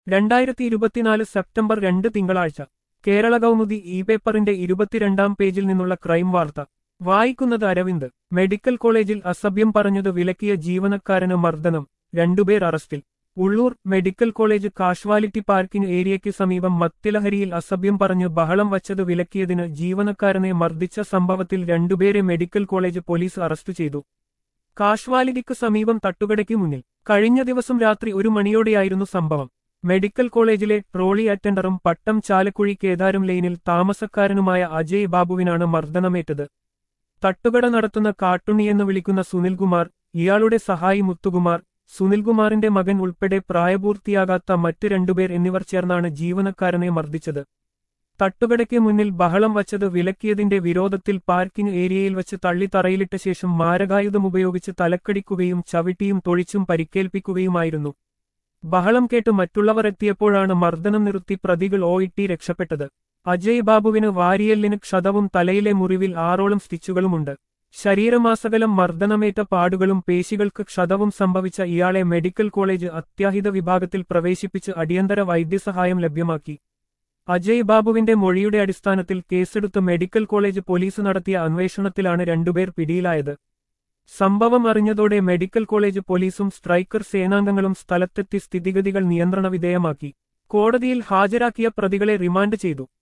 രണ്ടായിരത്തി ഇരുപത്തിനാല് സെപ്റ്റംബർ രണ്ട് തിങ്കളാഴ്ച കേരള കൗമുദി ഇ പേപ്പറിന്റെ ഇരുപത്തിരണ്ടാം പേജിൽ നിന്നുള്ള ക്രൈം വാർത്ത വായിക്കുന്നത് അരവിന്ദ് മെഡിക്കൽ കോളേജിൽ അസഭ്യം പറഞ്ഞത് വിലക്കിയ ജീവനക്കാരന് മർദ്ദനം രണ്ടുപേർ അറസ്റ്റിൽ Ulloor medical college casualty parking ഏരിയയ്ക്ക് സമീപം മത്തിലഹരിയിൽ അസഭ്യം പറഞ്ഞ് ബഹളം വച്ചത് വിലക്കിയതിന് ജീവനക്കാരനെ മർദ്ദിച്ച സംഭവത്തിൽ രണ്ടുപേരെ മെഡിക്കൽ കോളേജ് പോലീസ് അറസ്റ്റ് ചെയ്തു കാഷ്വാലിറ്റിക്ക് സമീപം തട്ടുകടയ്ക്ക് മുന്നിൽ കഴിഞ്ഞ ദിവസം രാത്രി ഒരു മണിയോടെയായിരുന്നു സംഭവം മെഡിക്കൽ കോളേജിലെ ട്രോളി അറ്റൻഡറും പട്ടം ചാലക്കുഴി കേദാരം ലൈനിൽ താമസക്കാരനുമായ അജയ് ബാബുവിനാണ് മർദ്ദനമേറ്റത് തട്ടുകട നടത്തുന്ന കാട്ടുണ്ണിയെന്ന് വിളിക്കുന്ന സുനിൽകുമാർ ഇയാളുടെ സഹായി മുത്തുകുമാർ സുനിൽകുമാറിന്റെ മകൻ ഉൾപ്പെടെ പ്രായപൂർത്തിയാകാത്ത മറ്റ് രണ്ടുപേർ എന്നിവർ ചേർന്നാണ് ജീവനക്കാരനെ മർദ്ദിച്ചത് തട്ടുകടയ്ക്ക് മുന്നിൽ ബഹളം വച്ചത് വിലക്കിയതിന്റെ വിരോധത്തിൽ പാർക്കിംഗ് ഏരിയയിൽ വച്ച് തള്ളി തറയിലിട്ട ശേഷം മാരകായുധം ഉപയോഗിച്ച് തലക്കടിക്കുകയും ചവിട്ടിയും തൊഴിച്ചും പരിക്കേൽപ്പിക്കുകയുമായിരുന്നു ബഹളം കേട്ട് മറ്റുള്ളവർ എത്തിയപ്പോഴാണ് മർദ്ദനം നിർത്തി പ്രതികൾ ഓയിട്ടി രക്ഷപ്പെട്ടത് അജയ് ബാബുവിന് വാരിയല്ലിന് ക്ഷതവും തലയിലെ മുറിവിൽ ആറോളം സ്റ്റിച്ചുകളുമുണ്ട് ശരീരമാസകലം മർദ്ദനമേറ്റ പാടുകളും പേശികൾക്ക് ക്ഷതവും സംഭവിച്ച ഇയാളെ മെഡിക്കൽ കോളേജ് അത്യാഹിത വിഭാഗത്തിൽ പ്രവേശിപ്പിച്ച് അടിയന്തര വൈദ്യസഹായം ലഭ്യമാക്കി അജയ് ബാബുവിന്റെ മൊഴിയുടെ അടിസ്ഥാനത്തിൽ കേസെടുത്ത് മെഡിക്കൽ കോളേജ് പോലീസ് നടത്തിയ അന്വേഷണത്തിലാണ് രണ്ടുപേർ പിടിയിലായത് സംഭവം അറിഞ്ഞതോടെ മെഡിക്കൽ കോളേജ് പോലീസും സ്ട്രൈക്കർ സേനാംഗങ്ങളും സ്ഥലത്തെത്തി സ്ഥിതിഗതികൾ നിയന്ത്രണ വിധേയമാക്കി കോടതിയിൽ ഹാജരാക്കിയ പ്രതികളെ റിമാൻഡ് ചെയ്തു